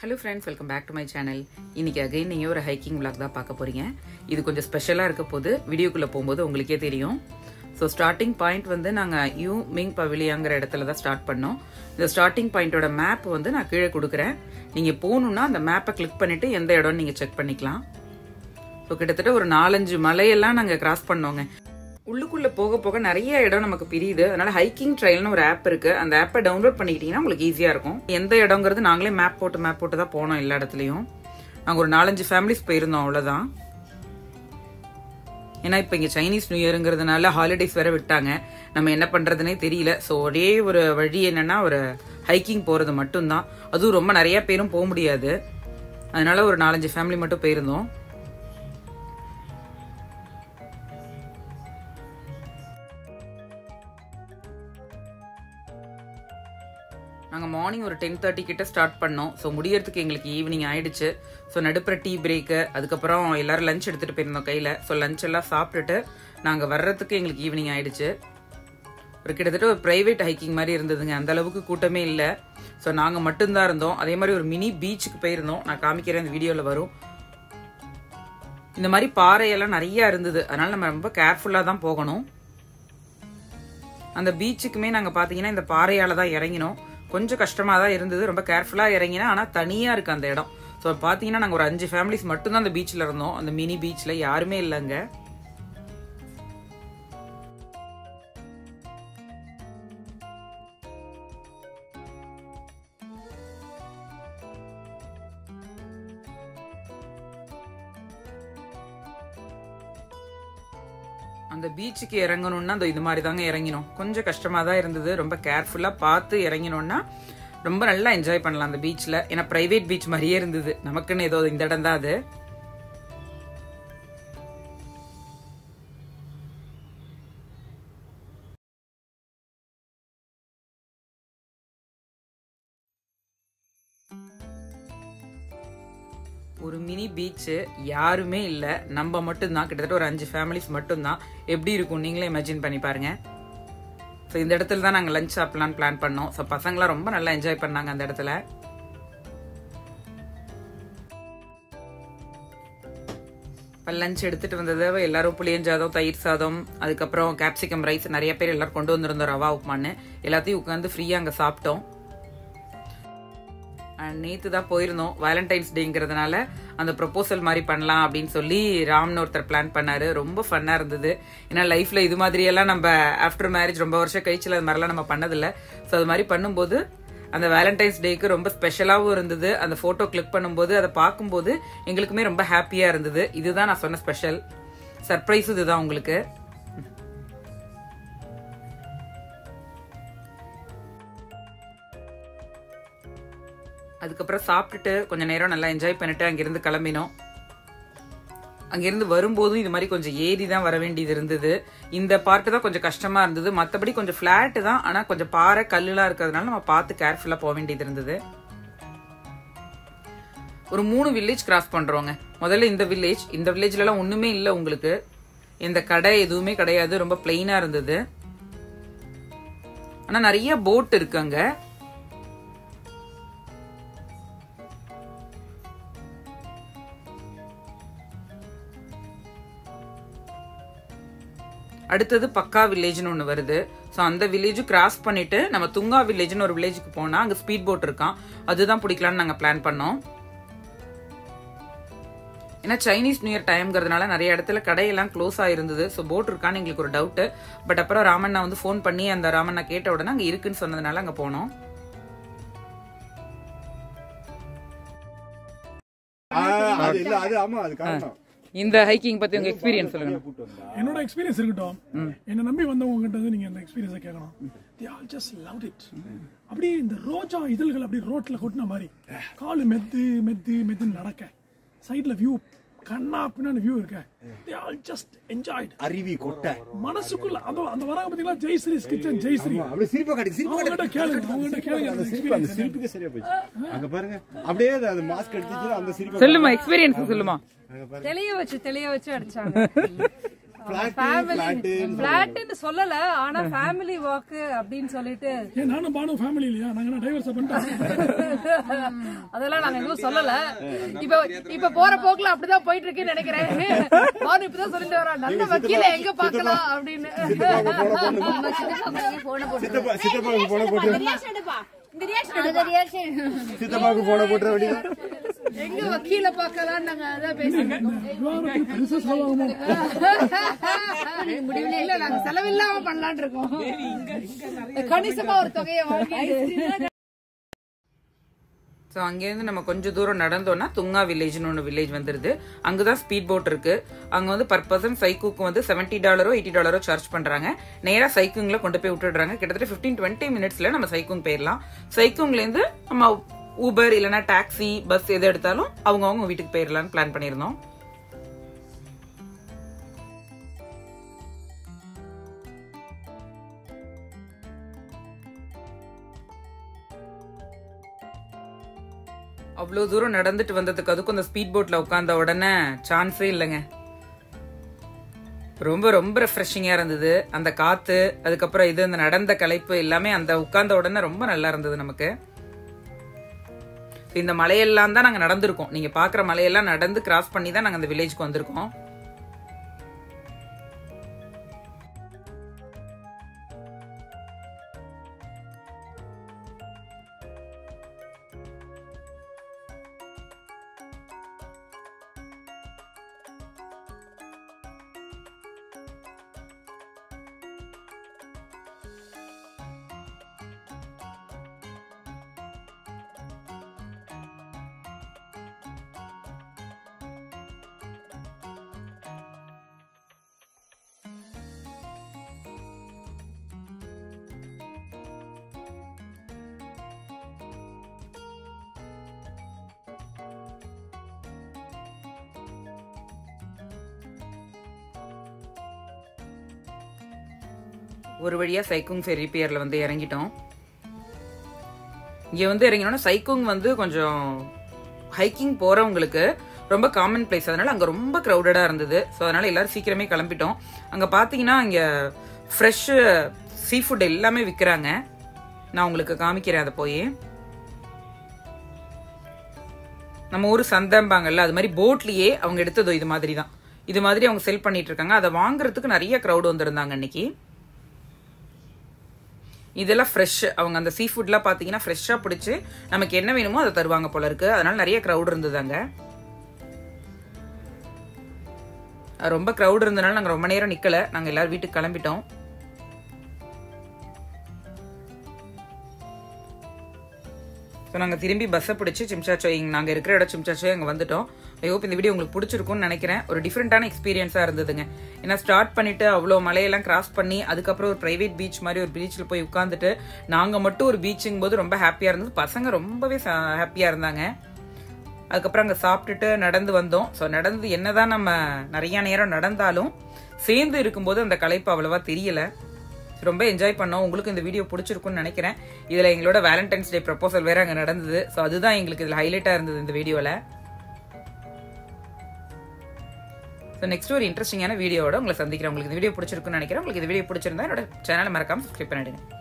hello friends welcome back to my channel இன்னைக்கு again நீங்கள் ஒரு ஹைக்கிங் vlog தான் பார்க்க போறீங்க இது கொஞ்சம் ஸ்பெஷலாக இருக்க போது வீடியோக்குள்ளே போகும்போது உங்களுக்கே தெரியும் ஸோ ஸ்டார்டிங் பாயிண்ட் வந்து நாங்கள் யூ மிங் பவிலியாங்கிற இடத்துல தான் ஸ்டார்ட் பண்ணோம் இந்த ஸ்டார்டிங் பாயிண்டோட மேப் வந்து நான் கீழே கொடுக்குறேன் நீங்கள் போகணுன்னா அந்த மேப்பை கிளிக் பண்ணிவிட்டு எந்த இடம்னு நீங்கள் செக் பண்ணிக்கலாம் ஸோ கிட்டத்தட்ட ஒரு நாலஞ்சு மலையெல்லாம் நாங்கள் கிராஸ் பண்ணோங்க உள்ளுக்குள்ள போக போக நிறைய இடம் நமக்கு பிரியுது அதனால ஹைக்கிங் ட்ரையல்னு ஒரு ஆப் இருக்கு அந்த ஆப்பை டவுன்லோட் பண்ணிக்கிட்டீங்கன்னா உங்களுக்கு ஈஸியா இருக்கும் எந்த இடங்கிறது நாங்களே மேப் போட்டு மேப் போட்டு தான் போனோம் எல்லா இடத்துலயும் நாங்க ஒரு நாலஞ்சு ஃபேமிலிஸ் போயிருந்தோம் அவ்வளவுதான் ஏன்னா இப்போ இங்கே சைனீஸ் நியூ இயருங்கிறதுனால ஹாலிடேஸ் வேற விட்டாங்க நம்ம என்ன பண்றதுனே தெரியல ஸோ ஒரே ஒரு வழி என்னன்னா ஒரு ஹைக்கிங் போறது மட்டும்தான் அதுவும் ரொம்ப நிறைய பேரும் போக முடியாது அதனால ஒரு நாலஞ்சு ஃபேமிலி மட்டும் போயிருந்தோம் நாங்கள் மார்னிங் ஒரு டென் தேர்ட்டி கிட்ட ஸ்டார்ட் பண்ணோம் ஸோ முடியறதுக்கு எங்களுக்கு ஈவினிங் ஆயிடுச்சு ஸோ நடுப்புற டீ பிரேக்கு அதுக்கப்புறம் எல்லாரும் லஞ்ச் எடுத்துகிட்டு போயிருந்தோம் கையில் ஸோ லஞ்ச் எல்லாம் சாப்பிட்டுட்டு நாங்கள் வர்றதுக்கு எங்களுக்கு ஈவினிங் ஆயிடுச்சு ஒரு கிட்டத்தட்ட ஒரு ப்ரைவேட் ஹைக்கிங் மாதிரி இருந்ததுங்க அந்த அளவுக்கு கூட்டமே இல்லை ஸோ நாங்கள் மட்டும்தான் இருந்தோம் அதே மாதிரி ஒரு மினி பீச்சுக்கு போயிருந்தோம் நான் காமிக்கிறேன் இந்த வீடியோவில் வரும் இந்த மாதிரி பாறையெல்லாம் நிறைய இருந்தது அதனால நம்ம ரொம்ப கேர்ஃபுல்லாக தான் போகணும் அந்த பீச்சுக்குமே நாங்கள் பார்த்தீங்கன்னா இந்த பாறையால தான் இறங்கினோம் கொஞ்சம் கஷ்டமாக தான் இருந்தது ரொம்ப கேர்ஃபுல்லாக இறங்கினா ஆனால் தனியாக இருக்கு அந்த இடம் ஸோ பார்த்தீங்கன்னா நாங்கள் ஒரு அஞ்சு ஃபேமிலிஸ் மட்டும்தான் அந்த பீச்சில் இருந்தோம் அந்த மினி பீச்சில் யாருமே இல்லைங்க அந்த பீச்சுக்கு இறங்கணும்னா அந்த இது மாதிரி தாங்க இறங்கினோம் கொஞ்சம் கஷ்டமாக தான் இருந்தது ரொம்ப கேர்ஃபுல்லாக பார்த்து இறங்கினோம்னா ரொம்ப நல்லா என்ஜாய் பண்ணலாம் அந்த பீச்சில் ஏன்னா ப்ரைவேட் பீச் மாதிரியே இருந்தது நமக்குன்னு ஏதோ இந்த இடம் தான் அது ஒரு மினி பீச்சு யாருமே இல்லை நம்ம மட்டும்தான் கிட்டத்தட்ட ஒரு அஞ்சு ஃபேமிலிஸ் மட்டும்தான் எப்படி இருக்கும் நீங்களே இமேஜின் பண்ணி பாருங்க ஸோ இந்த இடத்துல தான் நாங்கள் லஞ்ச் சாப்பிடலான்னு பிளான் பண்ணோம் ஸோ பசங்களாம் ரொம்ப நல்லா என்ஜாய் பண்ணாங்க அந்த இடத்துல இப்போ லஞ்ச் எடுத்துட்டு வந்தது எல்லாரும் புளியஞ்சாதம் தயிர் சாதம் அதுக்கப்புறம் கேப்சிகம் ரைஸ் நிறைய பேர் எல்லாரும் கொண்டு வந்திருந்தோம் ரவா உப்புமான்னு எல்லாத்தையும் உட்காந்து ஃப்ரீயாக அங்கே சாப்பிட்டோம் நேற்று தான் போயிருந்தோம் வேலண்டைன்ஸ் டேங்கிறதுனால அந்த ப்ரொப்போசல் மாதிரி பண்ணலாம் அப்படின்னு சொல்லி ராம்னு ஒருத்தர் பிளான் பண்ணாரு ரொம்ப ஃபன்னாக இருந்தது ஏன்னா லைஃப்ல இது மாதிரியெல்லாம் நம்ம ஆஃப்டர் மேரேஜ் ரொம்ப வருஷம் கழிச்சுல அது மாதிரிலாம் நம்ம பண்ணதில்ல ஸோ அது மாதிரி பண்ணும்போது அந்த வேலண்டைன்ஸ் டேக்கு ரொம்ப ஸ்பெஷலாகவும் இருந்தது அந்த ஃபோட்டோ கிளிக் பண்ணும்போது அதை பார்க்கும்போது எங்களுக்குமே ரொம்ப ஹாப்பியாக இருந்தது இதுதான் நான் சொன்ன ஸ்பெஷல் சர்ப்ரைஸ் இதுதான் உங்களுக்கு அதுக்கப்புறம் சாப்பிட்டுட்டு கொஞ்ச நேரம் நல்லா என்ஜாய் பண்ணிட்டு அங்கிருந்து கிளம்பினோம் அங்கிருந்து வரும்போதும் இது மாதிரி கொஞ்சம் ஏறி தான் வர வேண்டியது இருந்தது இந்த பார்ட்டு தான் கொஞ்சம் கஷ்டமா இருந்தது மற்றபடி கொஞ்சம் ஃபிளாட்டு தான் ஆனால் கொஞ்சம் பாறை கல்லுலாம் இருக்கிறதுனால நம்ம பார்த்து கேர்ஃபுல்லாக போக வேண்டியது இருந்தது ஒரு மூணு வில்லேஜ் கிராஸ் பண்றோங்க முதல்ல இந்த வில்லேஜ் இந்த வில்லேஜ்லலாம் ஒண்ணுமே இல்லை உங்களுக்கு இந்த கடை எதுவுமே கிடையாது ரொம்ப பிளெயினா இருந்தது ஆனா நிறைய போட் இருக்கு அங்க அடுத்தது பக்கா வில்லேஜ்னு ஒன்று வருது ஸோ அந்த வில்லேஜும் கிராஸ் பண்ணிட்டு நம்ம துங்கா வில்லேஜ்னு ஒரு வில்லேஜுக்கு போனால் அங்கே ஸ்பீட் போட் இருக்கான் அதுதான் பிடிக்கலான்னு நாங்கள் பிளான் பண்ணோம் ஏன்னா சைனீஸ் நியூ இயர் டைம்ங்கிறதுனால நிறைய இடத்துல கடையெல்லாம் க்ளோஸ் ஆயிருந்தது ஸோ போட் இருக்கான்னு எங்களுக்கு ஒரு டவுட்டு பட் அப்புறம் ராமண்ணா வந்து ஃபோன் பண்ணி அந்த ராமண்ணா கேட்ட உடனே அங்கே இருக்குன்னு சொன்னதுனால அங்கே போனோம் ஆ, அது இல்ல அது ஆமா அது காரணம் இந்த ஹைக்கிங் பத்தி உங்க எக்ஸ்பீரியன்ஸ் சொல்லுங்க என்னோட எக்ஸ்பீரியன்ஸ் இருக்கட்டும் என்ன நம்பி வந்தவங்க கிட்ட வந்து நீங்க அந்த எக்ஸ்பீரியன்ஸை கேட்கணும் they all just loved it அப்படியே இந்த ரோஜா இதழ்கள் அப்படியே ரோட்ல கொட்டின மாதிரி காலு மெத்து மெத்து மெத்துன்னு நடக்க சைடுல வியூ கண்ணா பின்னாடி வியூ இருக்க they all just enjoyed அருவி கொட்டை மனசுக்குள்ள அந்த அந்த வராங்க பாத்தீங்களா ஜெயஸ்ரீ கிச்சன் ஜெயஸ்ரீ அப்படியே சிரிப்பா காட்டி சிரிப்பா அவங்க கிட்ட காட்டி கேளுங்க அவங்க கிட்ட கேளுங்க அந்த அந்த சிரிப்பு அந்த experience சிரிப்புக்கு சரியா போச்சு அங்க பாருங்க அப்படியே அது- அந்த மாஸ்க் எடுத்துச்சு அந்த சிரிப்பு சொல்லுமா எக்ஸ்பீரியன்ஸ் சொல்லுமா அங்க பாருங்க தெளிய வச்சு தெளிய வச்சு அடிச்சாங்க Flat, ஃபேமிலி flat ன்னு பிளாட்னு சொல்லல ஆனா ஃபேமிலி வாக் அப்படின்னு சொல்லிட்டு ஏன் நானும் பானும் ஃபேமிலி இல்லையா நாங்க டைவர்ஸ் பண்ணிட்டோம் அதெல்லாம் நாங்க எதுவும் சொல்லல இப்ப இப்ப போற போக்குல அப்படிதான் போயிட்டு இருக்குன்னு நினைக்கிறேன் பானு இப்பதான் சொல்லிட்டு வரா நல்ல வக்கீல எங்க பாக்கலாம் அப்படின்னு சித்தப்பா சித்தப்பாவுக்கு போன போட்டு சித்தப்பாவுக்கு போன போட்டுற வேண்டியது எங்க வக்கீல பாக்கலாம் நாங்க அதான் பேசிட்டு விவாதத்துக்கு பெருசா செலவாகுமோ முடியல இல்ல நாங்க செலவில்லாம பண்ணலாம்னு இருக்கோம் கணிசமா ஒரு தொகையை வாங்கி ஸோ அங்கேருந்து நம்ம கொஞ்சம் தூரம் நடந்தோம்னா துங்கா வில்லேஜ்னு ஒன்று வில்லேஜ் வந்துருது அங்கே தான் ஸ்பீட் போட் இருக்கு அங்கே வந்து பர் பர்சன் சைக்குக்கு வந்து செவன்ட்டி டாலரோ எயிட்டி டாலரோ சார்ஜ் பண்ணுறாங்க நேராக சைக்குங்கில் கொண்டு போய் விட்டுடுறாங்க கிட்டத்தட்ட ஃபிஃப்டீன் டுவெண்ட்டி மினிட்ஸில் நம்ம சைக்குங் போயிடலாம் சைக்குங்லேருந்து நம்ம ஊபர் இல்லைனா டாக்ஸி பஸ் எது எடுத்தாலும் அவங்கவுங்க வீட்டுக்கு போயிடலாம்னு பிளான் பண்ணியிருந்தோம் அவ்வளோ தூரம் நடந்துட்டு வந்ததுக்கு அதுக்கும் அந்த ஸ்பீட் போட்ல உட்காந்த உடனே சான்ஸே இல்லைங்க ரொம்ப ரொம்ப ரெஃப்ரெஷிங்கா இருந்தது அந்த காத்து அதுக்கப்புறம் இது அந்த நடந்த களைப்பு எல்லாமே அந்த உட்கார்ந்த உடனே ரொம்ப நல்லா இருந்தது நமக்கு இந்த மலையெல்லாம் தான் நாங்க நடந்திருக்கோம் நீங்க பாக்குற மலையெல்லாம் நடந்து கிராஸ் பண்ணி தான் நாங்க அந்த வில்லேஜ்க்கு வந்திருக்கோம் ஒரு வழியா சைக்குங் ஃபெரி பியர்ல வந்து இறங்கிட்டோம் இங்க வந்து இறங்கினோன்னா சைக்குங் வந்து கொஞ்சம் ஹைக்கிங் போறவங்களுக்கு ரொம்ப காமன் பிளேஸ் அதனால அங்க ரொம்ப க்ரௌடடா இருந்தது ஸோ அதனால எல்லாரும் சீக்கிரமே கிளம்பிட்டோம் அங்க பாத்தீங்கன்னா இங்க ஃப்ரெஷ் சீ ஃபுட் எல்லாமே விற்கிறாங்க நான் உங்களுக்கு காமிக்கிறேன் அதை போய் நம்ம ஊர் சந்தைம்பாங்கல்ல அது மாதிரி போட்லயே அவங்க எடுத்ததோ இது மாதிரி தான் இது மாதிரி அவங்க செல் பண்ணிட்டு இருக்காங்க அதை வாங்குறதுக்கு நிறைய க்ரௌட் வந்திருந்தாங்க அன்னைக்கு இதெல்லாம் ஃப்ரெஷ் அவங்க அந்த சீ ஃபுட்லாம் பார்த்தீங்கன்னா ஃப்ரெஷ்ஷாக பிடிச்சி நமக்கு என்ன வேணுமோ அதை தருவாங்க போல இருக்கு அதனால நிறைய க்ரௌட் இருந்தது அங்க அஹ் ரொம்ப க்ரௌட் இருந்தனால நாங்கள் ரொம்ப நேரம் நிக்கல நாங்கள் எல்லாரும் வீட்டுக்கு கிளம்பிட்டோம் ஸோ நாங்கள் திரும்பி பஸ்ஸை பிடிச்சி சிம்சாச்சோய் நாங்கள் இருக்கிற இடம் சிம்சாச்சோய் அங்கே வந்துட்டோம் ஐ ஹோப் இந்த வீடியோ உங்களுக்கு பிடிச்சிருக்கும்னு நினைக்கிறேன் ஒரு டிஃப்ரெண்ட்டான எக்ஸ்பீரியன்ஸாக இருந்ததுங்க ஏன்னா ஸ்டார்ட் பண்ணிட்டு அவ்வளோ மலையெல்லாம் கிராஸ் பண்ணி அதுக்கப்புறம் ஒரு ப்ரைவேட் பீச் மாதிரி ஒரு பீச்சில் போய் உட்காந்துட்டு நாங்கள் மட்டும் ஒரு பீச்சுங்கும் போது ரொம்ப ஹாப்பியாக இருந்தது பசங்க ரொம்பவே ஹாப்பியாக இருந்தாங்க அதுக்கப்புறம் அங்கே சாப்பிட்டுட்டு நடந்து வந்தோம் ஸோ நடந்து என்னதான் நம்ம நிறைய நேரம் நடந்தாலும் சேர்ந்து இருக்கும்போது அந்த களைப்பு அவ்வளவா தெரியல ரொம்ப என்ஜாய் பண்ணோம் உங்களுக்கு இந்த வீடியோ பிடிச்சிருக்கும்னு நினைக்கிறேன் இதில் எங்களோட வேலண்டைன்ஸ் டே ப்ரப்போசல் வேற அங்கே நடந்தது ஸோ அதுதான் எங்களுக்கு இதில் ஹைலைட்டாக இருந்தது இந்த வீடியோவில் ஸோ நெக்ஸ்ட் ஒரு இன்ட்ரெஸ்டிங்கான வீடியோட உங்களை சந்திக்கிறேன் உங்களுக்கு இந்த வீடியோ பிடிச்சிருக்குன்னு நினைக்கிறேன் உங்களுக்கு இந்த வீடியோ பிடிச்சிருந்தா என்னோட சேனலை மறக்காம சப்ஸ்கிரைப் பண்ணிடுங்க